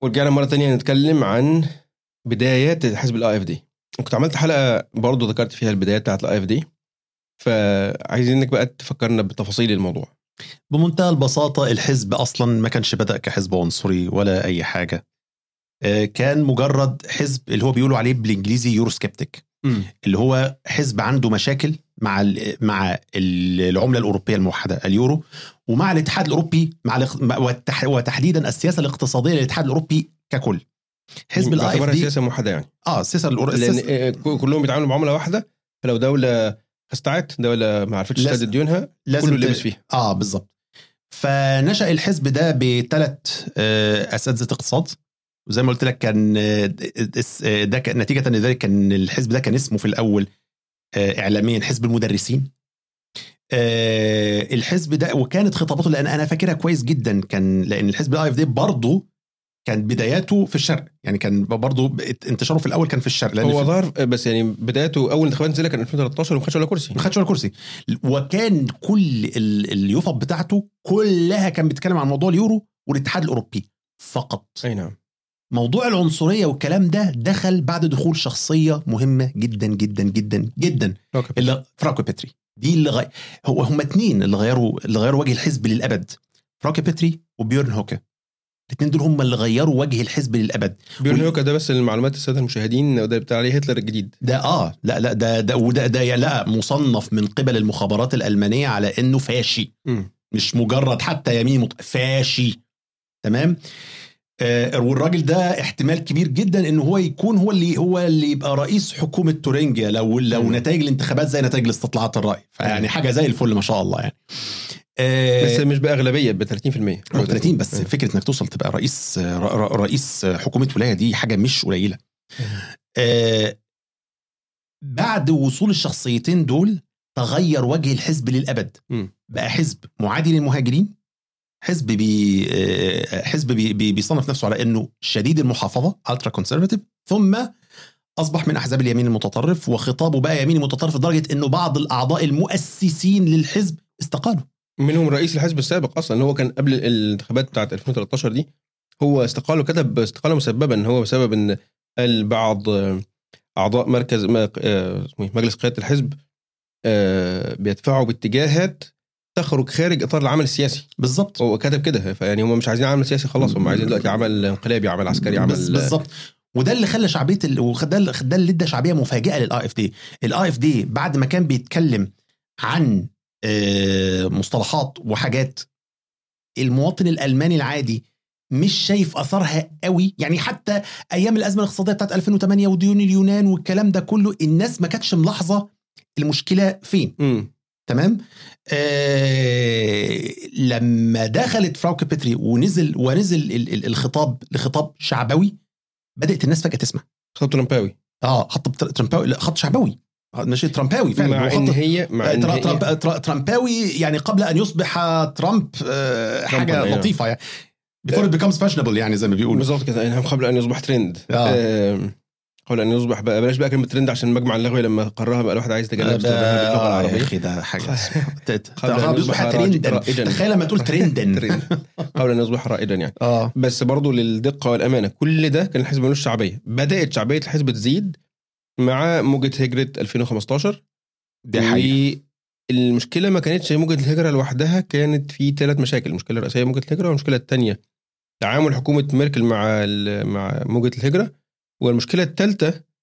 ورجعنا مره تانية نتكلم عن بدايات حزب الاي اف دي كنت عملت حلقه برضه ذكرت فيها البدايات بتاعت الاي اف دي فعايزينك بقى تفكرنا بتفاصيل الموضوع بمنتهى البساطة الحزب أصلا ما كانش بدأ كحزب عنصري ولا أي حاجة آه، كان مجرد حزب اللي هو بيقولوا عليه بالإنجليزي يورو سكيبتيك اللي هو حزب عنده مشاكل مع ال- مع ال- العملة الأوروبية الموحدة اليورو ومع الاتحاد الأوروبي مع الاخ- مع- والتح- وتحديدا السياسة الاقتصادية للاتحاد الأوروبي ككل حزب الاي اف يعتبرها دي سياسه موحده يعني اه السياسة الأور- لان السياسة آه، ك- كلهم بيتعاملوا بعمله واحده فلو دوله استعت دوله ما عرفتش لازم- تسدد ديونها لازم كله ت- لبس فيها اه بالظبط فنشأ الحزب ده بثلاث اساتذه اقتصاد وزي ما قلت لك كان آه، اس- آه، ده كان نتيجه لذلك كان الحزب ده كان اسمه في الاول آه، اعلاميا حزب المدرسين آه، الحزب ده وكانت خطاباته لان انا فاكرها كويس جدا كان لان الحزب الاي اف دي برضه كان بداياته في الشرق يعني كان برضه انتشاره في الاول كان في الشرق لان هو في- ظهر آه، بس يعني بدايته اول انتخابات نزلها كان 2013 وما خدش ولا كرسي ما خدش ولا كرسي وكان كل ال- اليوفط بتاعته كلها كان بيتكلم عن موضوع اليورو والاتحاد الاوروبي فقط اي نعم موضوع العنصريه والكلام ده دخل بعد دخول شخصيه مهمه جدا جدا جدا جدا أوكي. اللي فرانكو بيتري دي اللي غي... هو هم اتنين اللي غيروا اللي غيروا وجه الحزب للابد فرانكو بيتري وبيورن هوكا الاثنين دول هم اللي غيروا وجه الحزب للابد بيقول وال- هوكا ده بس المعلومات الساده المشاهدين ده بتاع عليه هتلر الجديد ده اه لا لا ده ده وده ده يا لا مصنف من قبل المخابرات الالمانيه على انه فاشي مم. مش مجرد حتى يمين مط... فاشي تمام آه والراجل ده احتمال كبير جدا ان هو يكون هو اللي هو اللي يبقى رئيس حكومه تورينجيا لو لو مم. نتائج الانتخابات زي نتائج الاستطلاعات الراي فيعني مم. حاجه زي الفل ما شاء الله يعني آه بس مش باغلبيه ب 30% أو 30 بس آه. فكره انك توصل تبقى رئيس ر- ر- رئيس حكومه ولايه دي حاجه مش قليله آه بعد وصول الشخصيتين دول تغير وجه الحزب للابد مم. بقى حزب معادي للمهاجرين حزب بي آه، حزب بي بي بيصنف نفسه على انه شديد المحافظه الترا كونسرفاتيف ثم اصبح من احزاب اليمين المتطرف وخطابه بقى يميني متطرف لدرجه انه بعض الاعضاء المؤسسين للحزب استقالوا منهم رئيس الحزب السابق اصلا اللي هو كان قبل الانتخابات بتاعت 2013 دي هو استقال وكتب استقاله مسببا ان هو بسبب ان قال بعض آه، اعضاء مركز ما- آه، اسمه إيه؟ مجلس قياده الحزب آه، بيدفعوا باتجاهات تخرج خارج اطار العمل السياسي بالظبط هو كتب كده فيعني هم مش عايزين عمل سياسي خلاص هم عايزين دلوقتي عمل انقلابي عمل عسكري بس عمل بالظبط وده اللي خلى شعبيه ال... وده اللي ده اللي ادى شعبيه مفاجئه للاي اف دي الاي اف دي بعد ما كان بيتكلم عن آه، مصطلحات وحاجات المواطن الالماني العادي مش شايف اثرها قوي يعني حتى ايام الازمه الاقتصاديه بتاعت 2008 وديون اليونان والكلام ده كله الناس ما كانتش ملاحظه المشكله فين مم. تمام آه لما دخلت فراوكه بيتري ونزل ونزل ال- ال- الخطاب لخطاب شعبوي بدات الناس فجاه تسمع خطاب ترامباوي اه خط بتر- ترامباوي لا خط شعبوي آه، ماشي ترامباوي فعلا مع هو ان خط هي مع آه، ان ترا- هي ترامب ترا- ترامباوي يعني قبل ان يصبح ترامب آه، حاجه أيوة. لطيفه يعني before it becomes fashionable يعني زي ما بيقولوا بالظبط كده يعني قبل ان يصبح ترند آه. آم، قبل ان يصبح بقى بلاش بقى كلمه ترند عشان المجمع اللغوي لما قررها بقى الواحد عايز يتجنب استخدامها باللغه آه، يا العربيه اخي ده حاجه قبل ان يصبح يصبح ترند رائجا تخيل لما تقول ترندن ترند. قبل ان يصبح رائجا يعني اه بس برضه للدقه والامانه كل ده كان الحزب ملوش شعبيه بدات شعبيه الحزب تزيد مع موجه هجره 2015 دي حقيقة. المشكله ما كانتش موجه الهجره لوحدها كانت في ثلاث مشاكل المشكله الرئيسيه موجه الهجره والمشكله الثانيه تعامل حكومه ميركل مع ال- مع موجه الهجره والمشكله الثالثه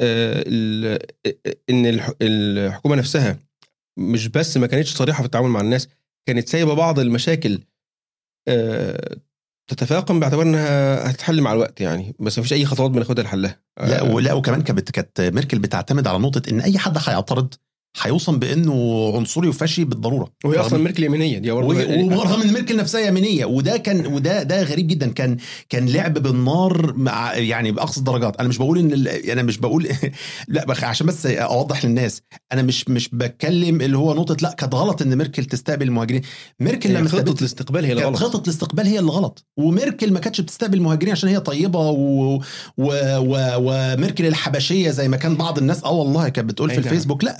ان الح- الحكومه نفسها مش بس ما كانتش صريحه في التعامل مع الناس كانت سايبه بعض المشاكل آه، تتفاقم باعتبار انها هتتحل مع الوقت يعني بس ما فيش اي خطوات بناخدها لحلها لا آه، ولا وكمان كانت كانت ميركل بتعتمد على نقطه ان اي حد هيعترض هيوصم بانه عنصري وفاشي بالضروره وهي اصلا رغم- ميركل يمينيه دي برضه وهي- ورغم ان ميركل نفسها يمينيه وده كان وده ده غريب جدا كان كان لعب بالنار مع يعني باقصى الدرجات انا مش بقول ان ال- انا مش بقول لا بخ- عشان بس اوضح للناس انا مش مش بتكلم اللي هو نقطه لا كانت غلط ان ميركل تستقبل المهاجرين ميركل هي لما خطه استقبلت الاستقبال هي كانت الغلط خطه الاستقبال هي اللي غلط وميركل ما كانتش بتستقبل المهاجرين عشان هي طيبه و... و... و... وميركل الحبشيه زي ما كان بعض الناس اه والله كانت بتقول أي في نعم. الفيسبوك لا هو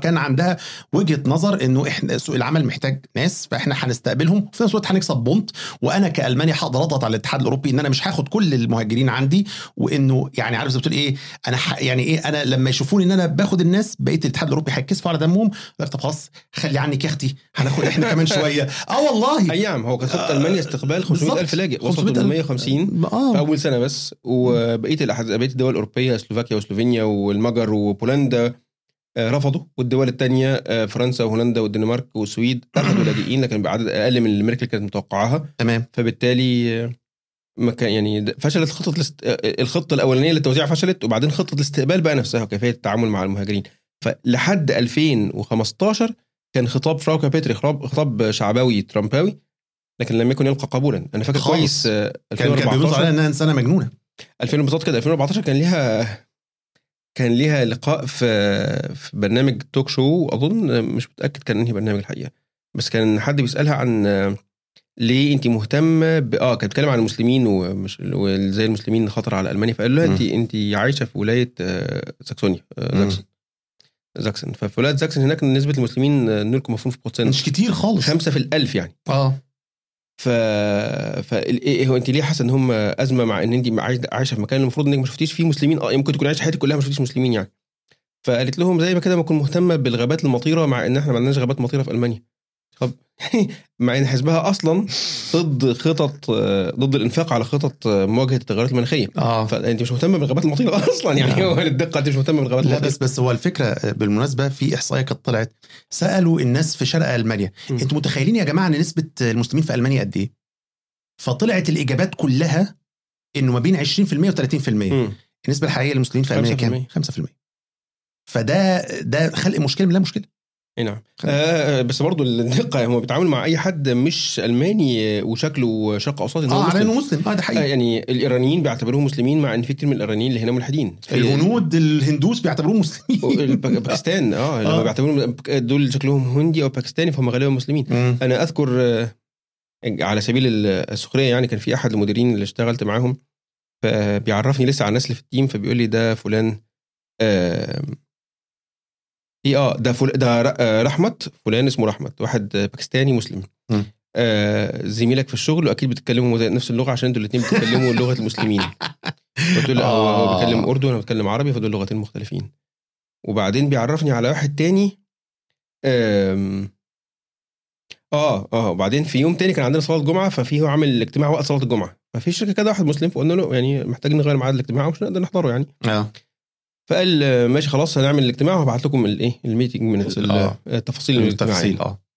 كان عندها وجهه نظر انه احنا سوق العمل محتاج ناس فاحنا هنستقبلهم في نفس الوقت هنكسب بونت وانا كالمانيا هقدر اضغط على الاتحاد الاوروبي ان انا مش هاخد كل المهاجرين عندي وانه يعني عارف زي ما بتقول ايه انا ح... يعني ايه انا لما يشوفوني ان انا باخد الناس بقيه الاتحاد الاوروبي هيتكسفوا على دمهم يقول لك طب خلاص خلي عنك يا اختي هناخد احنا كمان شويه اه والله ايام هو كانت خطه آه، المانيا استقبال 500 الف لاجئ وصل 500,000. 850 في اه اول سنه بس وبقيه الأحز... بقيه الدول الاوروبيه سلوفاكيا وسلوفينيا والمجر وبولندا آه، رفضوا والدول الثانيه فرنسا وهولندا والدنمارك والسويد اخذوا لاجئين لكن بعدد اقل من اللي ميركل كانت متوقعاها تمام فبالتالي آه، ما كان يعني ده- فشلت خطه الاست... آه، الخطه الاولانيه للتوزيع فشلت وبعدين خطه الاستقبال بقى نفسها وكيفيه التعامل مع المهاجرين فلحد 2015 كان خطاب فراوكا بيتري خطاب خطاب شعبوي ترامباوي لكن لم يكن يلقى قبولا انا فاكر خالص. كويس آه، كان كان بيبصوا عليها 2014 انها انسانه مجنونه 2000 بالظبط كده 2014 كان ليها كان ليها لقاء في في برنامج توك شو اظن مش متاكد كان انهي برنامج الحقيقه بس كان حد بيسالها عن آه، ليه انت مهتمه ب... اه كانت بتتكلم عن المسلمين ومش وازاي المسلمين خطر على المانيا فقال لها مم. انت انت عايشه في ولايه آه، ساكسونيا آه، مم. زاكسن زاكسن ففي ولايه زاكسن هناك نسبه المسلمين آه، 0.5% مش كتير خالص خمسة في الألف يعني اه ف ف إيه هو انت ليه حاسه ان هم ازمه مع ان انت عايش- عايشه في مكان المفروض انك ما شفتيش فيه مسلمين اه ممكن تكون عايشه حياتك كلها ما شفتيش مسلمين يعني فقالت لهم زي ما كده ما اكون مهتمه بالغابات المطيره مع ان احنا ما عندناش غابات مطيره في المانيا طب مع ان حزبها اصلا ضد خطط آه، ضد الانفاق على خطط آه، مواجهه التغيرات المناخيه اه فانت مش مهتمه بالغابات المطيره اصلا يعني نعم. هو للدقه انت مش مهتمه بالغابات لا المطيره بس بس هو الفكره بالمناسبه في احصائيه كانت طلعت سالوا الناس في شرق المانيا مم. انتوا متخيلين يا جماعه ان نسبه المسلمين في المانيا قد ايه؟ فطلعت الاجابات كلها انه ما بين 20% و30% مم. النسبه الحقيقيه للمسلمين في المانيا كام؟ 5% فده ده خلق مشكله من لا مشكله اي نعم آه بس برضه الدقه هو بيتعامل مع اي حد مش الماني وشكله شرق اوسطي إن هو اه على مسلم. انه مسلم اه ده آه حقيقي يعني الايرانيين بيعتبروهم مسلمين مع ان في كتير من الايرانيين اللي هنا ملحدين في- الهنود الهندوس بيعتبروهم مسلمين الب- باكستان اه اللي آه. هو بيعتبروهم دول شكلهم هندي او باكستاني فهم غالبا مسلمين مم. انا اذكر آه، على سبيل ال- السخريه يعني كان في احد المديرين اللي اشتغلت معاهم فبيعرفني لسه على الناس اللي في التيم فبيقول لي ده فلان آه ايه اه ده فل... ده ر- آه، رحمت فلان اسمه رحمت واحد آه، باكستاني مسلم مم. آه زميلك في الشغل واكيد بتتكلموا زي- نفس اللغه عشان انتوا الاثنين بتتكلموا لغه المسلمين قلت له لا هو هو آه. بيتكلم اردو وانا بتكلم عربي فدول لغتين مختلفين وبعدين بيعرفني على واحد تاني آم، اه اه وبعدين في يوم تاني كان عندنا صلاه جمعه ففي هو عامل اجتماع وقت صلاه الجمعه ففي شركه كده واحد مسلم فقلنا له يعني محتاجين نغير ميعاد الاجتماع ومش هنقدر نحضره يعني اه فقال آه، ماشي خلاص هنعمل الاجتماع وهبعت لكم الايه الميتنج من آه. التفاصيل الاجتماع التفصيل يعني. اه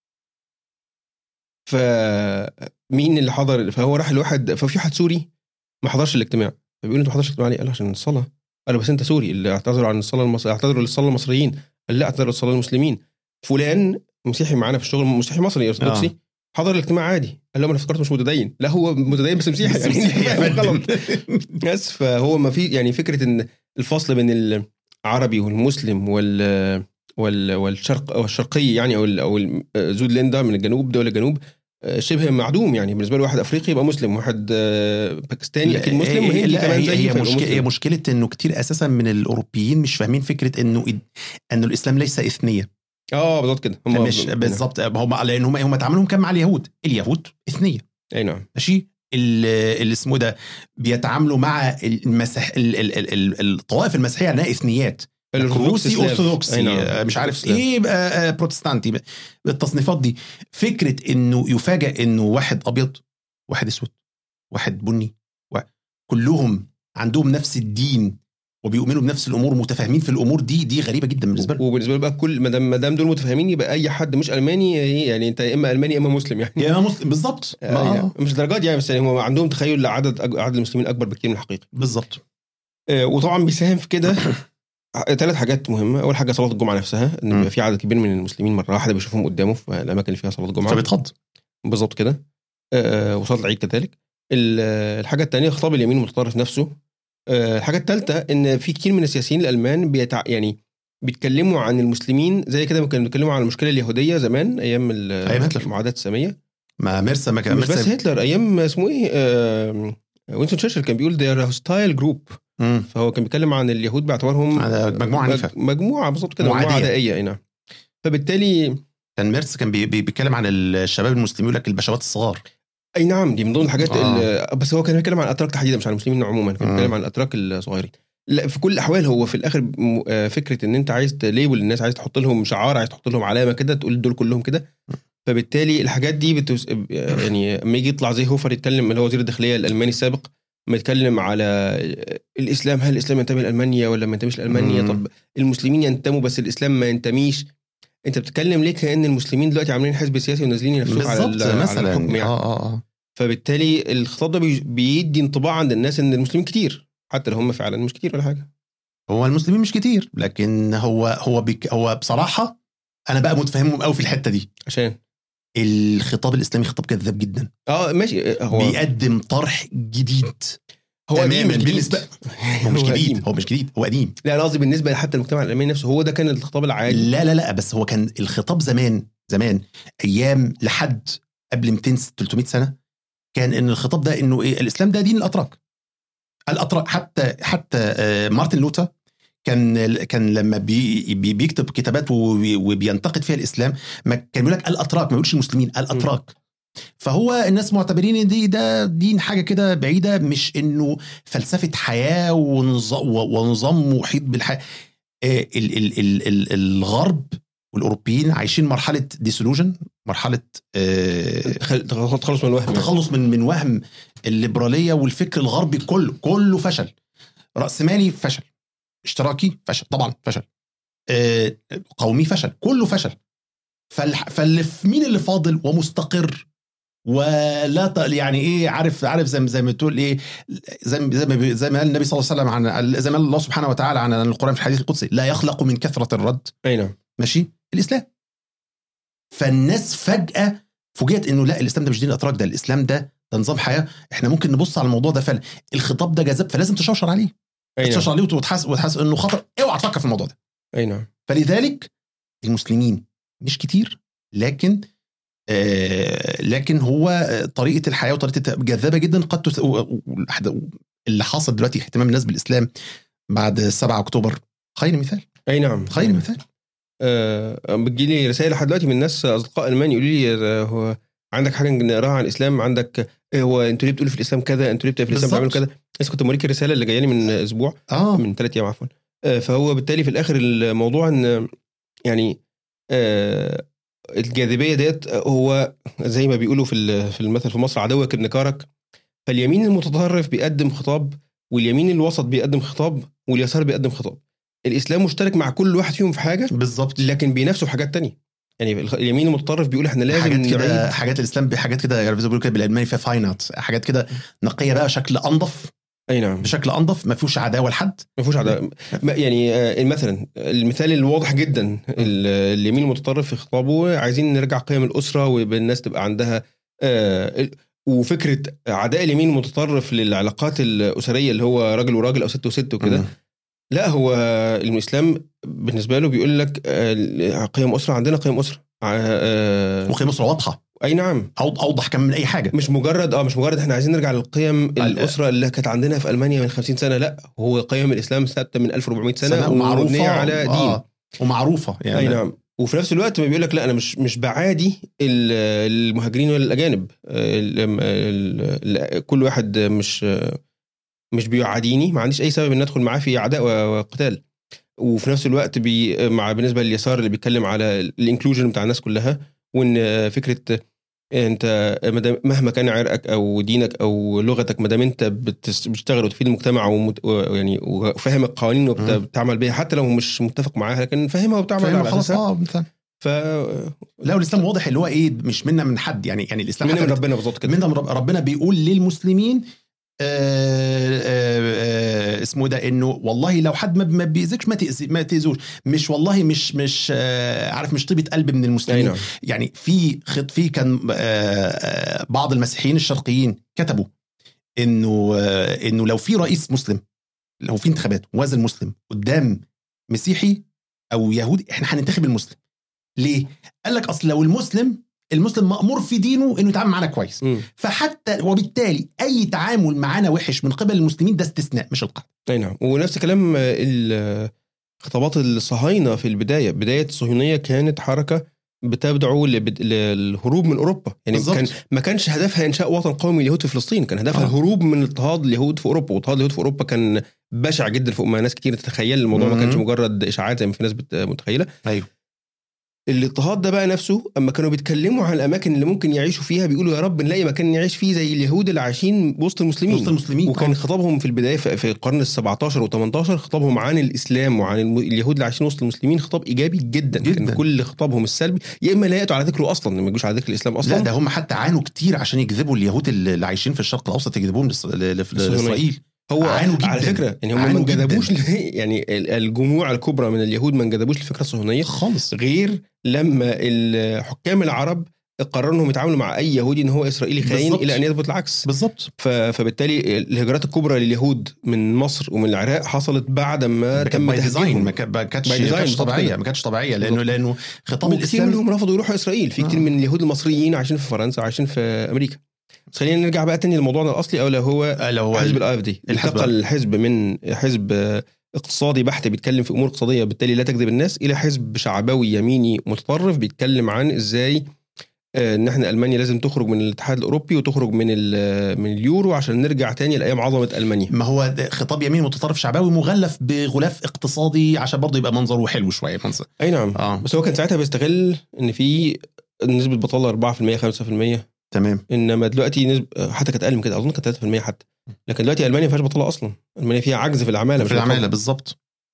فمين اللي حضر فهو راح لواحد ففي واحد سوري ما حضرش الاجتماع فبيقول له انت ما حضرتش الاجتماع ليه؟ قال له عشان الصلاه قال له بس انت سوري اللي اعتذروا عن الصلاه المص... اعتذروا للصلاه المصريين قال لا اعتذروا للصلاه المسلمين فلان مسيحي معانا في الشغل مسيحي مصري ارثوذكسي آه. حضر الاجتماع عادي قال له ما انا افتكرته مش متدين لا هو متدين بس مسيحي بس يعني مسيحي يا فاهم غلط فندم. بس فهو ما في يعني فكره ان الفصل بين العربي والمسلم وال وال والشرق والشرقي يعني او ال- او ال- زودلندا من الجنوب دول الجنوب آه، شبه معدوم يعني بالنسبه له واحد افريقي يبقى مسلم واحد آه، باكستاني اكيد مسلم هي- وهندي لا كمان هي, زيه هي, فيبقى مشكلة هي مسلم. مشكله انه كتير اساسا من الاوروبيين مش فاهمين فكره انه انه الاسلام ليس اثنيه اه بالظبط كده هم مش بالظبط هم لان هم هم تعاملهم كان مع اليهود اليهود اثنيه اي نعم ماشي ال- اللي اسمه ده بيتعاملوا مع المسيح ال- ال- ال- ال- الطوائف المسيحيه على انها اثنيات روسي سلاف. ارثوذكسي أي نعم. آه، مش عارف سلاف. ايه بقى آه، بروتستانتي بقى. التصنيفات دي فكره انه يفاجئ انه واحد ابيض واحد اسود واحد بني و- كلهم عندهم نفس الدين وبيؤمنوا بنفس الامور متفاهمين في الامور دي دي غريبه جدا بالنسبه لهم وبالنسبه له بقى كل ما دام ما دام دول متفاهمين يبقى اي حد مش الماني يعني انت يا اما الماني يا اما مسلم يعني يا مسلم بالظبط آه، ما- يعني مش درجات يعني بس يعني هم عندهم تخيل لعدد أج- عدد المسلمين اكبر بكتير من الحقيقي بالظبط آه، وطبعا بيساهم في كده ثلاث حاجات مهمه اول حاجه صلاه الجمعه نفسها ان مم. بيبقى في عدد كبير من المسلمين مره واحده بيشوفهم قدامه في الاماكن اللي فيها صلاه الجمعه فبيتخض بالظبط كده آه، وصلاه العيد كذلك ال- الحاجه الثانيه خطاب اليمين المتطرف نفسه آه، الحاجه الثالثه ان في كتير من السياسيين الالمان بيتع... يعني بيتكلموا عن المسلمين زي كده كانوا بيتكلموا عن المشكله اليهوديه زمان ايام ال- أيام هتلر. المعاداه الساميه ما ميرسا ما كان مش بس ميرسا هتلر ايام اسمه ايه آه، وينستون تشرشل كان بيقول ده هوستايل جروب مم. فهو كان بيتكلم عن اليهود باعتبارهم هذا مجموعه عنيفه مج- مجموعه بالظبط كده مجموعه معادية. عدائيه اي نعم فبالتالي كان ميرس كان بي- بي- بيتكلم عن الشباب المسلمين يقول لك البشوات الصغار اي نعم دي من ضمن الحاجات آه. آه. بس هو كان بيتكلم عن الاتراك تحديدا مش عن المسلمين عموما كان مم. بيتكلم عن الاتراك الصغيرين لا في كل الاحوال هو في الاخر م- آه، فكره ان انت عايز تليبل الناس عايز تحط لهم شعار عايز تحط لهم علامه كده تقول دول كلهم كده فبالتالي الحاجات دي بتوس... يعني لما يجي يطلع زي هوفر يتكلم اللي هو وزير الداخليه الالماني السابق ما يتكلم على الاسلام هل الاسلام ينتمي لالمانيا ولا ما ينتميش لالمانيا مم. طب المسلمين ينتموا بس الاسلام ما ينتميش انت بتتكلم ليه كان المسلمين دلوقتي عاملين حزب سياسي ونازلين ينافسوك على, بالظبط ال- على مثلا الحكم يعني. اه اه اه فبالتالي الخطاب ده بي- بيدي انطباع عند الناس ان المسلمين كتير حتى لو هم فعلا مش كتير ولا حاجه هو المسلمين مش كتير لكن هو هو بك هو بصراحه انا بقى متفهمهم قوي في الحته دي عشان الخطاب الاسلامي خطاب كذاب جدا اه ماشي هو بيقدم طرح جديد هو قديم تماماً مش جديد بالنسبة- هو مش هو جديد قديم. هو مش جديد هو قديم لا انا قصدي بالنسبه حتى المجتمع الالماني نفسه هو ده كان الخطاب العادي لا لا لا بس هو كان الخطاب زمان زمان ايام لحد قبل 200 300 سنه كان ان الخطاب ده انه ايه الاسلام ده دين الاتراك الاتراك حتى حتى آه، مارتن لوثر كان كان لما بي بي- بيكتب كتابات وبي- وبينتقد فيها الاسلام ما كان بيقول لك الاتراك ما بيقولش المسلمين الاتراك فهو الناس معتبرين ان دي ده دين حاجه كده بعيده مش انه فلسفه حياه ونظام ونظام محيط بالحياه آه، ال ال ال ال الغرب والاوروبيين عايشين مرحله ديسولوجن مرحله آه، تخل- تخلص من الوهم يعني. تخلص من من وهم الليبراليه والفكر الغربي كله كله فشل راسمالي فشل اشتراكي فشل طبعا فشل آه، قومي فشل كله فشل فالح- فاللي في مين اللي فاضل ومستقر ولا ط- يعني ايه عارف عارف زي ما- زي ما تقول ايه زي ما- زي ما بي- زي ما قال النبي صلى الله عليه وسلم عن زي ما قال الله سبحانه وتعالى عن القران في الحديث القدسي لا يخلق من كثره الرد اي نعم ماشي الاسلام فالناس فجاه فوجئت انه لا الاسلام ده مش دين الاتراك ده الاسلام ده ده نظام حياه احنا ممكن نبص على الموضوع ده فعلا الخطاب ده جذاب فلازم تشوشر عليه اي نعم تشوشر عليه وتحس وتحس انه خطر اوعى تفكر في الموضوع ده اي نعم فلذلك المسلمين مش كتير لكن آه لكن هو آه، طريقه الحياه وطريقه جذابه جدا قد تس... و- و- والأحد- اللي حصل دلوقتي اهتمام الناس بالاسلام بعد 7 اكتوبر خير مثال اي نعم خير مثال آه بتجيلي رسائل لحد دلوقتي من ناس اصدقاء المان يقولوا لي آه، هو عندك حاجه نقراها عن الاسلام عندك إيه هو انتوا ليه بتقولوا في الاسلام كذا انتوا ليه بتقولوا في الاسلام بالظبط. بتعملوا كذا بس كنت موريك الرساله اللي جايه لي من اسبوع اه من ثلاث ايام عفوا آه، فهو بالتالي في الاخر الموضوع ان يعني آه، الجاذبيه ديت هو زي ما بيقولوا في ال- في المثل في مصر عدوك ابن كارك فاليمين المتطرف بيقدم خطاب واليمين الوسط بيقدم خطاب واليسار بيقدم خطاب الاسلام مشترك مع كل واحد فيهم في حاجه بالظبط لكن بينافسوا في حاجات تانية يعني الخ- اليمين المتطرف بيقول احنا لازم حاجات كده نعيد حاجات الاسلام بحاجات كده يعني بيقولوا كده بالالماني فيها فاينات حاجات كده نقيه بقى بشكل انظف اي نعم بشكل انظف ما فيهوش عداوه لحد ما فيهوش عداوة ما- يعني آه، مثلا المثال الواضح جدا ال- اليمين المتطرف في خطابه عايزين نرجع قيم الاسره والناس تبقى عندها آه، ال- وفكره عداء اليمين المتطرف للعلاقات الاسريه اللي هو راجل وراجل او ست وست وكده مم. لا هو الاسلام بالنسبه له بيقول لك آه، قيم اسره عندنا قيم اسره آه، وقيم اسره واضحه اي نعم أو- اوضح كمان من اي حاجه مش مجرد اه مش مجرد احنا عايزين نرجع للقيم الاسره اللي كانت عندنا في المانيا من 50 سنه لا هو قيم الاسلام ثابته من 1400 سنه, سنة ومعروفه ومبنيه على دين آه. ومعروفه يعني اي نعم وفي نفس الوقت ما بيقول لك لا انا مش مش بعادي ال- المهاجرين ولا الاجانب ال- ال- ال- كل واحد مش مش بيعاديني ما عنديش اي سبب ان ادخل معاه في عداء وقتال وفي نفس الوقت بي مع بالنسبه لليسار اللي بيتكلم على الانكلوجن بتاع الناس كلها وان فكره انت مدام- مهما كان عرقك او دينك او لغتك ما دام انت بتس- بتشتغل وتفيد المجتمع ومت- ويعني وفاهم القوانين وبتعمل بيها حتى لو مش متفق معاها لكن فاهمها وبتعمل فاهم على خلاص اساسها اه مثلا ف لا والاسلام واضح اللي هو ايه مش منا من حد يعني يعني الاسلام من حتى من ربنا بالظبط كده من رب- ربنا بيقول للمسلمين آه آه آه اسمه ده انه والله لو حد ما- ما بيأذيكش ما تأذي ما تأذوش مش والله مش مش آه عارف مش طيبه قلب من اي المسلمين نعم يعني في خط في كان آه، آه، بعض المسيحيين الشرقيين كتبوا انه آه، انه لو في رئيس مسلم لو في انتخابات موازن مسلم قدام مسيحي او يهودي احنا هننتخب المسلم ليه؟ قال لك اصل لو المسلم المسلم مأمور في دينه انه يتعامل معانا كويس مم. فحتى وبالتالي اي تعامل معانا وحش من قبل المسلمين ده استثناء مش القاعده اي نعم ونفس كلام ال- خطابات الصهاينه في البدايه بدايه الصهيونيه كانت حركه بتدعو لبد- للهروب من اوروبا يعني بالظبط. كان ما كانش هدفها انشاء وطن قومي لليهود في فلسطين كان هدفها آه. الهروب من اضطهاد اليهود في اوروبا واضطهاد اليهود في اوروبا كان بشع جدا فوق ما ناس كتير تتخيل الموضوع ما كانش مم. مجرد اشاعات زي ما في ناس بت- متخيله ايوه الاضطهاد ده بقى نفسه اما كانوا بيتكلموا عن الاماكن اللي ممكن يعيشوا فيها بيقولوا يا رب نلاقي مكان نعيش فيه زي اليهود اللي عايشين وسط المسلمين وسط المسلمين وكان آه. خطابهم في البدايه في في القرن ال 17 و 18 خطابهم عن الاسلام وعن الم- اليهود اللي عايشين وسط المسلمين خطاب ايجابي جدا, جداً. كان كل خطابهم السلبي يا اما لا ياتوا على ذكره اصلا ما يجوش على ذكر الاسلام اصلا لا ده هم حتى عانوا كتير عشان يجذبوا اليهود اللي عايشين في الشرق الاوسط يجذبوهم لإس- ل- ل- الصهيونية. لاسرائيل هو عانوا جداً. على فكره يعني هم ما عانوا جداً. انجذبوش ل- يعني ال- الجموع الكبرى من اليهود ما انجذبوش للفكره الصهيونيه خالص غير لما الحكام العرب قرروا انهم يتعاملوا مع اي يهودي ان هو اسرائيلي خاين بالظبط. الى ان يثبت العكس بالظبط ف- فبالتالي الهجرات الكبرى لليهود من مصر ومن العراق حصلت بعد ما كان تم باي ديزاين تهجيرهم ما كان- ما كانتش By ما design، كانتش بالظبط طبيعيه كده. ما كانتش طبيعيه لانه بالظبط. لانه خطاب وكثير الاسلام منهم رفضوا يروحوا اسرائيل في كتير آه. من اليهود المصريين عايشين في فرنسا وعايشين في امريكا بس خلينا نرجع بقى تاني لموضوعنا الاصلي او هو اللي هو حزب الاي اف دي الحزب انتقل الحزب من حزب آه، اقتصادي بحت بيتكلم في امور اقتصاديه بالتالي لا تجذب الناس الى حزب شعبوي يميني متطرف بيتكلم عن ازاي آه، ان احنا المانيا لازم تخرج من الاتحاد الاوروبي وتخرج من ال- من اليورو عشان نرجع تاني لايام عظمه المانيا ما هو ده خطاب يمين متطرف شعبوي مغلف بغلاف اقتصادي عشان برضه يبقى منظره حلو شويه منظر اي نعم اه بس هو كان ساعتها بيستغل ان في نسبه بطاله 4% 5% تمام انما دلوقتي نسبة حتى كانت اقل من كده اظن كانت 3% حتى لكن دلوقتي المانيا ما فيهاش بطاله اصلا المانيا فيها عجز في العماله في العماله بالظبط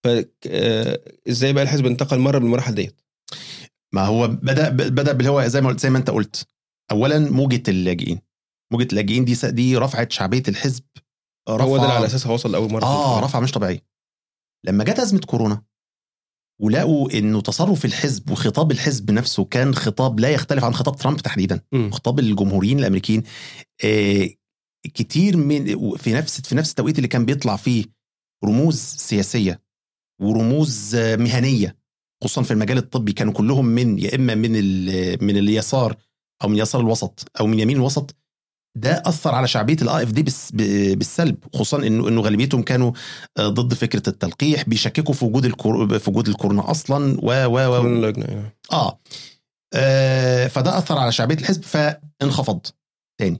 ازاي بقى الحزب انتقل مره بالمراحل ديت ما هو بدا بدا باللي هو زي ما قلت زي ما انت قلت اولا موجه اللاجئين موجه اللاجئين دي دي رفعت شعبيه الحزب هو ده اللي رفع- على اساسها وصل لاول مره اه رفعه مش طبيعيه لما جت ازمه كورونا ولقوا انه تصرف الحزب وخطاب الحزب نفسه كان خطاب لا يختلف عن خطاب ترامب تحديدا مم. خطاب الجمهوريين الامريكيين آه كتير من في نفس في نفس التوقيت اللي كان بيطلع فيه رموز سياسيه ورموز آه، مهنيه خصوصا في المجال الطبي كانوا كلهم من يا اما من ال- من اليسار او من يسار الوسط او من يمين الوسط ده اثر على شعبيه الاي اف دي بالسلب خصوصا انه انه غالبيتهم كانوا آه، ضد فكره التلقيح بيشككوا في وجود الكور... في وجود الكورونا اصلا و و و كورونا لجنة، يعني. اه آه، فده اثر على شعبيه الحزب فانخفض تاني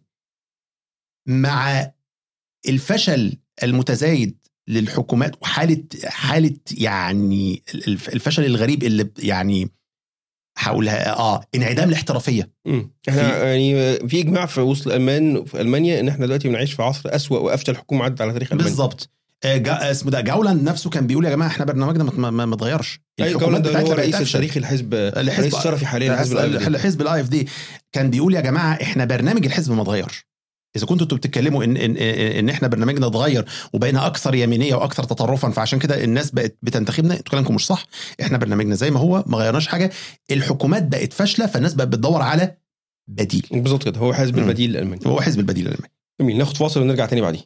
مع الفشل المتزايد للحكومات وحاله حاله يعني الف- الفشل الغريب اللي ب- يعني هقولها اه انعدام الاحترافيه مم. احنا يعني في اجماع في وسط الالمان في المانيا ان احنا دلوقتي بنعيش في عصر اسوأ وافشل حكومه عدت على تاريخ المانيا بالظبط آه، جا اسمه ده جاولاند نفسه كان بيقول يا جماعه احنا برنامجنا ما- ما ما- ما اتغيرش اي الحكومات جولان ده اللي هو بتاعتنا بقت رئيس أفشل. التاريخي الحزب الحزب- رئيس الشرفي حاليا لحزب ال IFD. الحزب الاي اف دي كان بيقول يا جماعه احنا برنامج الحزب ما اتغيرش اذا كنتوا انتوا بتتكلموا ان ان ان احنا برنامجنا اتغير وبقينا اكثر يمينيه واكثر تطرفا فعشان كده الناس بقت بتنتخبنا انتوا كلامكم مش صح احنا برنامجنا زي ما هو ما غيرناش حاجه الحكومات بقت فاشله فالناس بقت بتدور على بديل بالظبط كده هو حزب مم. البديل الالماني وهو حزب البديل الالماني جميل ناخد فاصل ونرجع تاني بعديه